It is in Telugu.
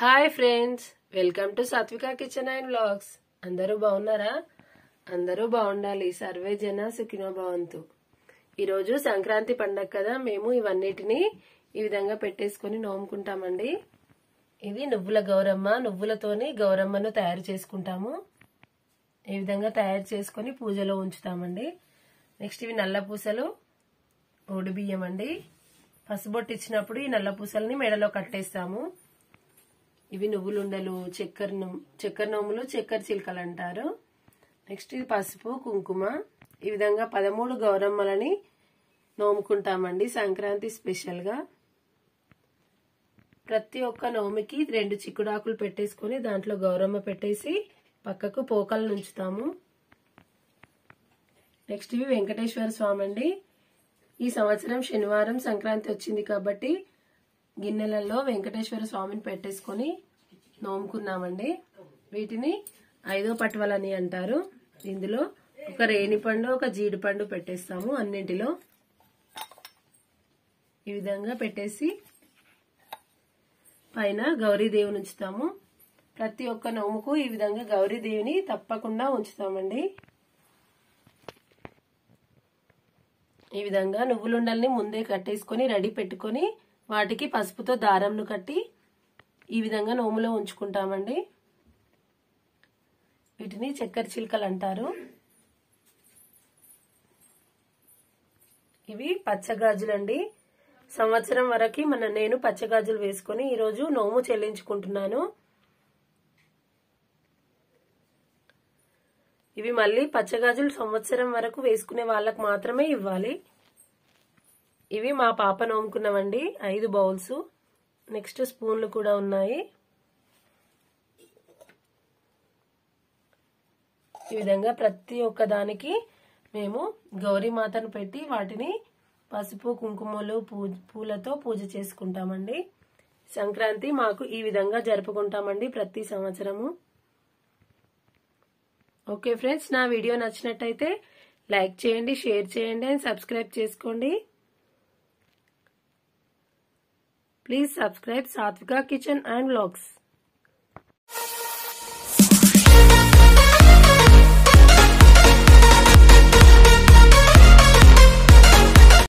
hi friends welcome to Satvika kitchen and vlogs అందరూ బాగున్నారా అందరూ బాగుండాలి సర్వే జన సుఖినో భవంతు ఈరోజు సంక్రాంతి పండగ కదా మేము ఇవన్నిటిని ఈ విధంగా పెట్టేసుకొని నోముకుంటామండి ఇది నువ్వుల గౌరమ్మ నువ్వులతోని గౌరమ్మను తయారు చేసుకుంటాము ఈ విధంగా తయారు చేసుకొని పూజలో ఉంచుతామండి నెక్స్ట్ ఇవి నల్ల పూసలు ఓడి బియ్యం అండి పసుబొట్టు ఇచ్చినప్పుడు ఈ నల్ల పూసల్ని మెడలో కట్టేస్తాము ఇవి నువ్వులుండలు చక్కెర ను- చక్కెర నోములు చక్కెర చిలుకలు అంటారు నెక్స్ట్ ఇది పసుపు కుంకుమ ఈ విధంగా పదమూడు గౌరమ్మలని నోముకుంటామండి సంక్రాంతి స్పెషల్గా ప్రతి ఒక్క నోమికి రెండు చిక్కుడాకులు పెట్టేసుకొని దాంట్లో గౌరమ్మ పెట్టేసి పక్కకు పోకలు ఉంచుతాము నెక్స్ట్ ఇవి వెంకటేశ్వర స్వామి అండి ఈ సంవత్సరం శనివారం సంక్రాంతి వచ్చింది కాబట్టి గిన్నెలలో వెంకటేశ్వర స్వామిని పెట్టేసుకొని నోముకున్నామండి వీటిని ఐదో పట్వలని అంటారు ఇందులో ఒక రేణిపండు ఒక జీడిపండు పెట్టేస్తాము అన్నింటిలో ఈ విధంగా పెట్టేసి పైన గౌరీదేవిని ఉంచుతాము ప్రతి ఒక్క నోముకు ఈ విధంగా గౌరీదేవిని తప్పకుండా ఉంచుతామండి ఈ విధంగా నువ్వులుండల్ని ముందే కట్టేసుకొని రెడీ పెట్టుకొని వాటికి పసుపుతో దారంను కట్టి ఈ విధంగా నోములో ఉంచుకుంటామండి వీటిని చక్కెర చిలుకలు అంటారు ఇవి పచ్చగాజులండి సంవత్సరం వరకు మన నేను పచ్చగాజులు వేసుకొని ఈరోజు నోము చెల్లించుకుంటున్నాను ఇవి మళ్ళీ పచ్చగాజులు సంవత్సరం వరకు వేసుకునే వాళ్ళకు మాత్రమే ఇవ్వాలి ఇవి మా పాప నోముకున్నవండి ఐదు బౌల్స్ నెక్స్ట్ స్పూన్లు కూడా ఉన్నాయి ఈ విధంగా ప్రతి ఒక్క దానికి మేము గౌరీమాతను పెట్టి వాటిని పసుపు కుంకుమలు పూ- పూలతో పూజ చేసుకుంటామండి సంక్రాంతి మాకు ఈ విధంగా జరుపుకుంటామండి ప్రతి సంవత్సరము ఓకే ఫ్రెండ్స్ నా వీడియో నచ్చినట్టయితే లైక్ చేయండి షేర్ చేయండి అండ్ సబ్స్క్రైబ్ చేసుకోండి please subscribe Satvika kitchen and vlogs